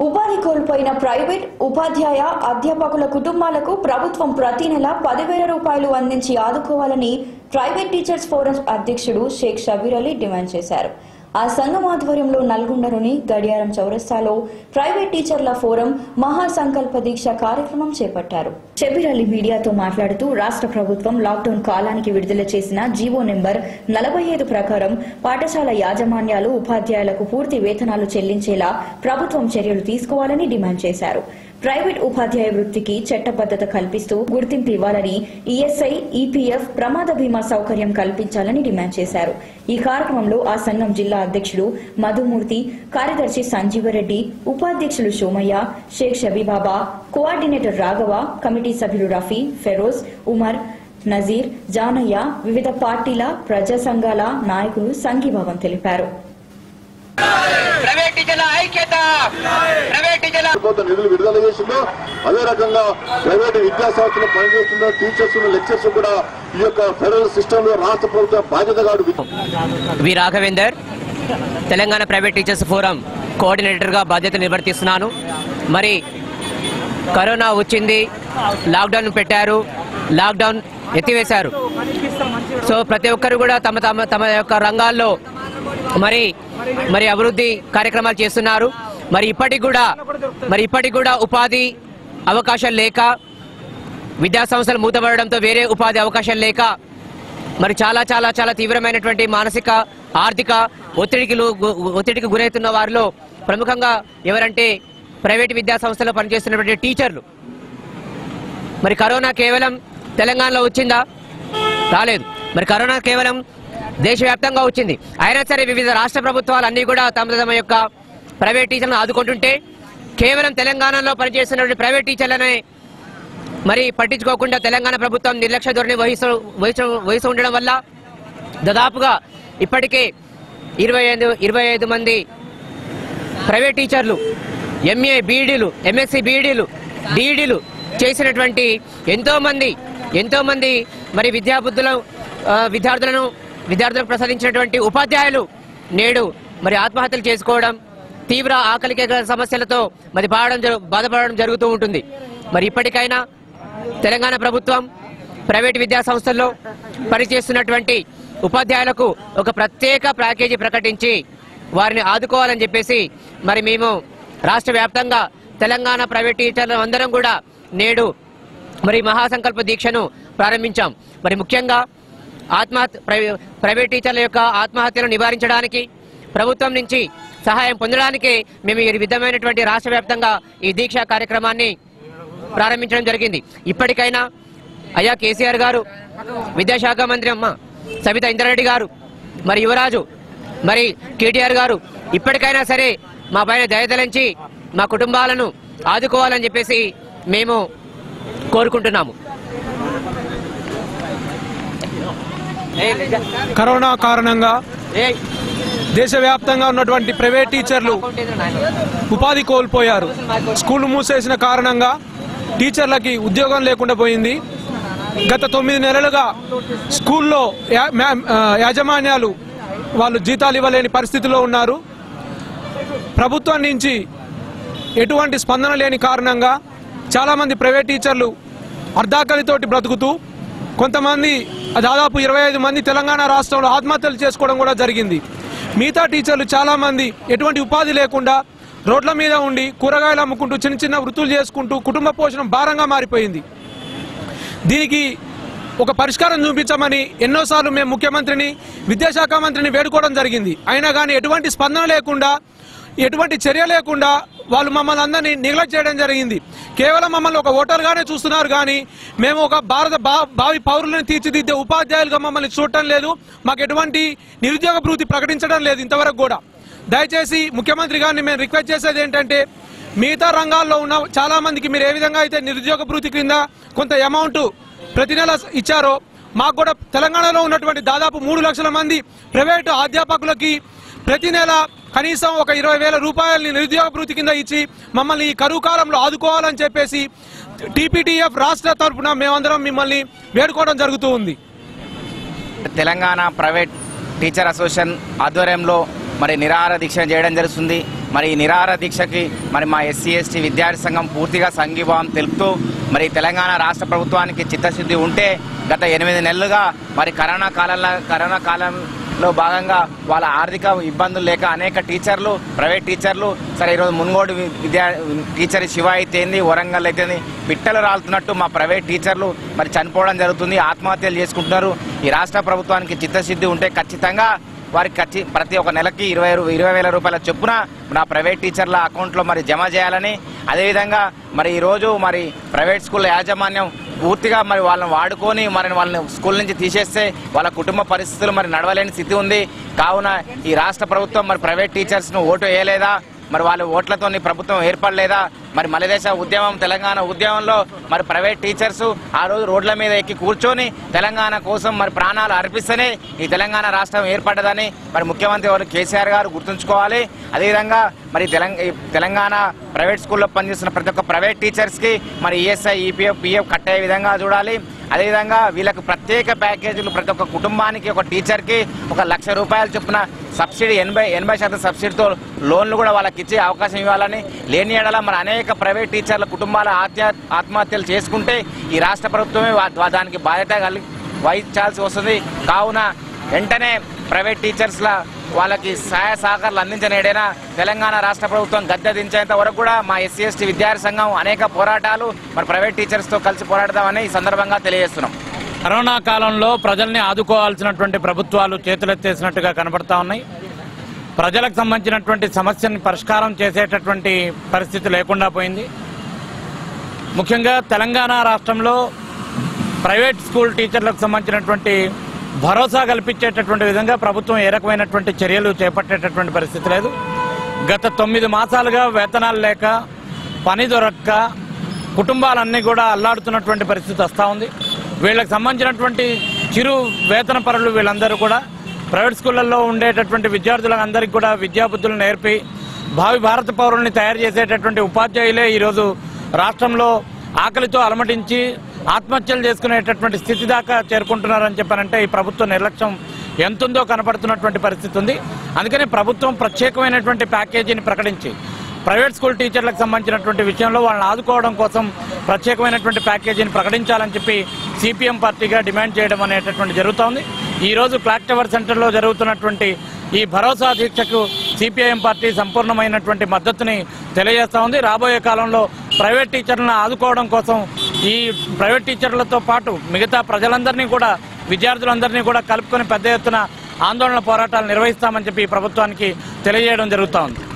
ఉపాధి కోల్పోయిన ప్రైవేట్ ఉపాధ్యాయ అధ్యాపకుల కుటుంబాలకు ప్రభుత్వం ప్రతి నెల పదివేల రూపాయలు అందించి ఆదుకోవాలని ప్రైవేట్ టీచర్స్ ఫోరం అధ్యక్షుడు షేక్ షబీర్ అలీ డిమాండ్ చేశారు ఆ సంఘం ఆధ్వర్యంలో నల్గొండలోని గడియారం చౌరస్తాలో ప్రైవేట్ టీచర్ల ఫోరం మహాసంకల్ప దీక్ష కార్యక్రమం చేపట్టారు షబీర్ అలీ మీడియాతో మాట్లాడుతూ రాష్ట్ర ప్రభుత్వం లాక్డౌన్ కాలానికి విడుదల చేసిన జీవో నెంబర్ నలభై ఐదు ప్రకారం పాఠశాల యాజమాన్యాలు ఉపాధ్యాయులకు పూర్తి వేతనాలు చెల్లించేలా ప్రభుత్వం చర్యలు తీసుకోవాలని డిమాండ్ చేశారు ప్రైవేట్ ఉపాధ్యాయ వృత్తికి చట్టబద్దత కల్పిస్తూ గుర్తింపు ఇవ్వాలని ఈఎస్ఐ ఈపీఎఫ్ ప్రమాద బీమా సౌకర్యం కల్పించాలని డిమాండ్ చేశారు ఈ కార్యక్రమంలో ఆ సంఘం జిల్లా అధ్యక్షుడు మధుమూర్తి కార్యదర్శి సంజీవరెడ్డి ఉపాధ్యక్షులు సోమయ్య షేక్ షబీబాబా కోఆర్డినేటర్ రాఘవ కమిటీ సభ్యులు రఫీ ఫెరోజ్ ఉమర్ నజీర్ జానయ్య వివిధ పార్టీల ప్రజా సంఘాల నాయకులు సంఘీభావం తెలిపారు ప్రైవేట్ టీచర్ల ఐక్యత ప్రైవేట్ టీచర్ల ప్రభుత్వం నిధులు విడుదల చేసిందో అదే రకంగా ప్రైవేట్ విద్యా సంస్థలు పనిచేస్తున్న టీచర్స్ లెక్చర్స్ కూడా ఈ యొక్క ఫెడరల్ సిస్టమ్ లో రాష్ట్ర ప్రభుత్వ బాధ్యతగా V Raghavender Telangana private teachers forum కోఆర్డినేటర్గా బాధ్యత నిర్వర్తిస్తున్నాను మరి కరోనా వచ్చింది లాక్డౌన్ పెట్టారు లాక్డౌన్ ఎత్తివేశారు సో ప్రతి ఒక్కరు కూడా తమ తమ తమ యొక్క రంగాల్లో మరి మరి అభివృద్ధి కార్యక్రమాలు చేస్తున్నారు మరి ఇప్పటికి కూడా మరి ఇప్పటికి కూడా ఉపాధి అవకాశాలు లేక విద్యా సంస్థలు మూతపడడంతో వేరే ఉపాధి అవకాశాలు లేక మరి చాలా చాలా చాలా తీవ్రమైనటువంటి మానసిక ఆర్థిక ఒత్తిడికి లు- గు- ఒత్తిడికి గురవుతున్న వారిలో ప్రముఖంగా ఎవరంటే ప్రైవేట్ విద్యా సంస్థలో పనిచేస్తున్నటువంటి టీచర్లు మరి కరోనా కేవలం తెలంగాణలో వచ్చిందా రాలేదు మరి కరోనా కేవలం దేశవ్యాప్తంగా వచ్చింది అయినా సరే వివిధ రాష్ట్ర ప్రభుత్వాలు అన్ని కూడా తమ తమ యొక్క ప్రైవేట్ టీచర్లను ఆదుకుంటుంటే కేవలం తెలంగాణలో పనిచేస్తున్నటువంటి ప్రైవేట్ టీచర్లనే మరి పట్టించుకోకుండా తెలంగాణ ప్రభుత్వం నిర్లక్ష్య ధోరణి వహిస్తూ వహిస్తూ వహిస్తూ ఉండడం వల్ల దాదాపుగా ఇప్పటికే ఇరవై ఐదు ఇరవై ఐదు మంది ప్రైవేట్ టీచర్లు ఎంఏ బీడీలు ఎంఎస్సి బీడీలు డీడీలు చేసినటువంటి ఎంతో మంది ఎంతో మంది మరి విద్యాబుద్ధులు ఆ, విద్యార్థులను విద్యార్థులకు ప్రసాదించినటువంటి ఉపాధ్యాయులు నేడు మరి ఆత్మహత్యలు చేసుకోవడం తీవ్ర ఆకలి కేకల సమస్యలతో మరి బాధడం జరు- బాధపడడం జరుగుతూ ఉంటుంది మరి ఇప్పటికైనా తెలంగాణ ప్రభుత్వం ప్రైవేట్ విద్యా సంస్థల్లో పనిచేస్తున్నటువంటి ఉపాధ్యాయులకు ఒక ప్రత్యేక ప్యాకేజీ ప్రకటించి వారిని ఆదుకోవాలని చెప్పేసి మరి మేము రాష్ట్ర వ్యాప్తంగా తెలంగాణ ప్రైవేట్ టీచర్లు అందరం కూడా నేడు మరి మహాసంకల్ప దీక్షను ప్రారంభించాం మరి ముఖ్యంగా ఆత్మహత్య ప్రై- ప్రైవేట్ టీచర్ల యొక్క ఆత్మహత్యలను నివారించడానికి ప్రభుత్వం నుంచి సహాయం పొందడానికి మేము ఈ విధమైనటువంటి రాష్ట్ర వ్యాప్తంగా ఈ దీక్ష కార్యక్రమాన్ని ప్రారంభించడం జరిగింది ఇప్పటికైనా అయ్యా కేసీఆర్ గారు విద్యాశాఖ మంత్రి అమ్మ సబితా ఇంద్రారెడ్డి గారు మరి యువరాజు మరి కేటీఆర్ గారు ఇప్పటికైనా సరే మా పైన దయతలంచి మా కుటుంబాలను ఆదుకోవాలని చెప్పేసి మేము కోరుకుంటున్నాము కరోనా కారణంగా దేశవ్యాప్తంగా ఉన్నటువంటి ప్రైవేట్ టీచర్లు ఉపాధి కోల్పోయారు స్కూల్ మూసేసిన కారణంగా టీచర్లకి ఉద్యోగం లేకుండా పోయింది గత తొమ్మిది నెలలుగా స్కూల్లో యా- మ్యా- ఆ, యాజమాన్యాలు వాళ్ళు జీతాలు ఇవ్వలేని పరిస్థితిలో ఉన్నారు ప్రభుత్వం నుంచి ఎటువంటి స్పందన లేని కారణంగా చాలామంది ప్రైవేట్ టీచర్లు అర్ధాకలితోటి బ్రతుకుతూ కొంతమంది దాదాపు ఇరవై ఐదు మంది తెలంగాణ రాష్ట్రంలో ఆత్మహత్యలు చేసుకోవడం కూడా జరిగింది మిగతా టీచర్లు చాలామంది ఎటువంటి ఉపాధి లేకుండా రోడ్ల మీద ఉండి కూరగాయలు అమ్ముకుంటూ చిన్న చిన్న వృత్తులు చేసుకుంటూ కుటుంబ పోషణం భారంగా మారిపోయింది దీనికి ఒక పరిష్కారం చూపించమని ఎన్నోసార్లు మేము ముఖ్యమంత్రిని విద్యాశాఖ మంత్రిని వేడుకోవడం జరిగింది అయినా కానీ ఎటువంటి స్పందన లేకుండా ఎటువంటి చర్య లేకుండా వాళ్ళు మమ్మల్ని అందరినీ నెగ్లెక్ట్ చేయడం జరిగింది కేవలం మమ్మల్ని ఒక ఓటర్గానే చూస్తున్నారు కానీ మేము ఒక భారత భా- భావి పౌరులను తీర్చిదిద్దే ఉపాధ్యాయులుగా మమ్మల్ని చూడటం లేదు మాకు ఎటువంటి నిరుద్యోగ భృతి ప్రకటించడం లేదు ఇంతవరకు కూడా దయచేసి ముఖ్యమంత్రి గారిని మేము రిక్వెస్ట్ చేసేది ఏంటంటే మిగతా రంగాల్లో ఉన్న చాలా మందికి మీరు ఏ విధంగా అయితే నిరుద్యోగ భృతి కింద కొంత అమౌంట్ ప్రతి నెల ఇచ్చారో మాకు కూడా తెలంగాణలో ఉన్నటువంటి దాదాపు మూడు లక్షల మంది ప్రైవేటు అధ్యాపకులకి ప్రతి నెల కనీసం ఒక ఇరవై వేల రూపాయలని నిరుద్యోగ భృతి కింద ఇచ్చి మమ్మల్ని ఈ కరువు కాలంలో ఆదుకోవాలని చెప్పేసి టీపీటీఎఫ్ రాష్ట్ర తరఫున మేమందరం మిమ్మల్ని వేడుకోవడం జరుగుతూ ఉంది తెలంగాణ ప్రైవేట్ టీచర్ అసోసియేషన్ ఆధ్వర్యంలో మరి నిరాహార దీక్ష చేయడం జరుగుతుంది మరి ఈ నిరాహార దీక్షకి మరి మా ఎస్సీ ఎస్టీ విద్యార్థి సంఘం పూర్తిగా సంఘీభావం తెలుపుతూ మరి తెలంగాణ రాష్ట్ర ప్రభుత్వానికి చిత్తశుద్ధి ఉంటే గత ఎనిమిది నెలలుగా మరి కరోనా కాలంలో కరోనా కాలంలో భాగంగా వాళ్ళ ఆర్థిక ఇబ్బందులు లేక అనేక టీచర్లు ప్రైవేట్ టీచర్లు సరే ఈరోజు మున్గోడు వి- విద్యా టీచర్ శివ అయితేంది వరంగల్ అయితేంది పిట్టలు రాలుతున్నట్టు మా ప్రైవేట్ టీచర్లు మరి చనిపోవడం జరుగుతుంది ఆత్మహత్యలు చేసుకుంటున్నారు ఈ రాష్ట్ర ప్రభుత్వానికి చిత్తశుద్ధి ఉంటే ఖచ్చితంగా వారికి ఖచ్చి ప్రతి ఒక్క నెలకి ఇరవై రూ- ఇరవై వేల రూపాయల చొప్పున నా ప్రైవేట్ టీచర్ల అకౌంట్లో మరి జమ చేయాలని అదేవిధంగా మరి ఈరోజు మరి ప్రైవేట్ స్కూల్ యాజమాన్యం పూర్తిగా మరి వాళ్ళని వాడుకొని మరి వాళ్ళని స్కూల్ నుంచి తీసేస్తే వాళ్ళ కుటుంబ పరిస్థితులు మరి నడవలేని స్థితి ఉంది కావున ఈ రాష్ట్ర ప్రభుత్వం మరి ప్రైవేట్ టీచర్స్ను ఓటు వేయలేదా మరి వాళ్ళ ఓట్లతో ప్రభుత్వం ఏర్పడలేదా మరి మలదేశ ఉద్యమం తెలంగాణ ఉద్యమంలో మరి ప్రైవేట్ టీచర్స్ ఆ రోజు రోడ్ల మీద ఎక్కి కూర్చొని తెలంగాణ కోసం మరి ప్రాణాలు అర్పిస్తేనే ఈ తెలంగాణ రాష్ట్రం ఏర్పడ్డదని మరి ముఖ్యమంత్రి వారు కేసీఆర్ గారు గుర్తుంచుకోవాలి అదేవిధంగా మరి తెలంగ ఈ తెలంగాణ ప్రైవేట్ స్కూల్లో పనిచేస్తున్న ప్రతి ఒక్క ప్రైవేట్ టీచర్స్కి మరి ఈఎస్ఐ ఈపీఎఫ్ పిఎఫ్ కట్టే విధంగా చూడాలి అదేవిధంగా వీళ్ళకి ప్రత్యేక ప్యాకేజీలు ప్రతి ఒక్క కుటుంబానికి ఒక టీచర్కి ఒక లక్ష రూపాయల చొప్పున సబ్సిడీ ఎనభై ఎనభై శాతం సబ్సిడీతో లోన్లు కూడా వాళ్ళకి ఇచ్చే అవకాశం ఇవ్వాలని లేని ఎడల మరి అనేక ప్రైవేట్ టీచర్ల కుటుంబాల ఆత్మ ఆత్మహత్యలు చేసుకుంటే ఈ రాష్ట్ర ప్రభుత్వమే వా- దానికి బాధ్యత కలిగి వహించాల్సి వస్తుంది కావున వెంటనే ప్రైవేట్ టీచర్స్ల వాళ్ళకి సహాయ సహకారాలు అందించనేడైనా తెలంగాణ రాష్ట్ర ప్రభుత్వం గద్దె దించేంత వరకు కూడా మా ఎస్సీ ఎస్టీ విద్యార్థి సంఘం అనేక పోరాటాలు మరి ప్రైవేట్ టీచర్స్తో కలిసి పోరాడదామని ఈ సందర్భంగా తెలియజేస్తున్నాం కరోనా కాలంలో ప్రజల్ని ఆదుకోవాల్సినటువంటి ప్రభుత్వాలు చేతులెత్తేసినట్టుగా కనబడతా ఉన్నాయి ప్రజలకు సంబంధించినటువంటి సమస్యని పరిష్కారం చేసేటటువంటి పరిస్థితి లేకుండా పోయింది ముఖ్యంగా తెలంగాణ రాష్ట్రంలో ప్రైవేట్ స్కూల్ టీచర్లకు సంబంధించినటువంటి భరోసా కల్పించేటటువంటి విధంగా ప్రభుత్వం ఏ రకమైనటువంటి చర్యలు చేపట్టేటటువంటి పరిస్థితి లేదు గత తొమ్మిది మాసాలుగా వేతనాలు లేక పని దొరక్క కుటుంబాలన్నీ కూడా అల్లాడుతున్నటువంటి పరిస్థితి వస్తూ ఉంది వీళ్ళకి సంబంధించినటువంటి చిరు వేతన పరులు వీళ్ళందరూ కూడా ప్రైవేట్ స్కూళ్ళల్లో ఉండేటటువంటి విద్యార్థులందరికీ కూడా విద్యాబుద్ధులు నేర్పి భావి భారత పౌరుల్ని తయారు చేసేటటువంటి ఉపాధ్యాయులే ఈరోజు రాష్ట్రంలో ఆకలితో అలమటించి ఆత్మహత్యలు చేసుకునేటటువంటి స్థితి దాకా చేరుకుంటున్నారని చెప్పారంటే ఈ ప్రభుత్వ నిర్లక్ష్యం ఎంతుందో కనపడుతున్నటువంటి పరిస్థితి ఉంది అందుకని ప్రభుత్వం ప్రత్యేకమైనటువంటి ప్యాకేజీని ప్రకటించి ప్రైవేట్ స్కూల్ టీచర్లకు సంబంధించినటువంటి విషయంలో వాళ్ళని ఆదుకోవడం కోసం ప్రత్యేకమైనటువంటి ప్యాకేజీని ప్రకటించాలని చెప్పి సిపిఎం పార్టీగా డిమాండ్ చేయడం అనేటటువంటి జరుగుతోంది ఈ రోజు క్లాక్ టవర్ సెంటర్లో జరుగుతున్నటువంటి ఈ భరోసా దీక్షకు సిపిఐఎం పార్టీ సంపూర్ణమైనటువంటి మద్దతుని తెలియజేస్తా ఉంది రాబోయే కాలంలో ప్రైవేట్ టీచర్లను ఆదుకోవడం కోసం ఈ ప్రైవేట్ టీచర్లతో పాటు మిగతా ప్రజలందరినీ కూడా విద్యార్థులందరినీ కూడా కలుపుకొని పెద్ద ఎత్తున ఆందోళన పోరాటాలు నిర్వహిస్తామని చెప్పి ఈ ప్రభుత్వానికి తెలియజేయడం జరుగుతోంది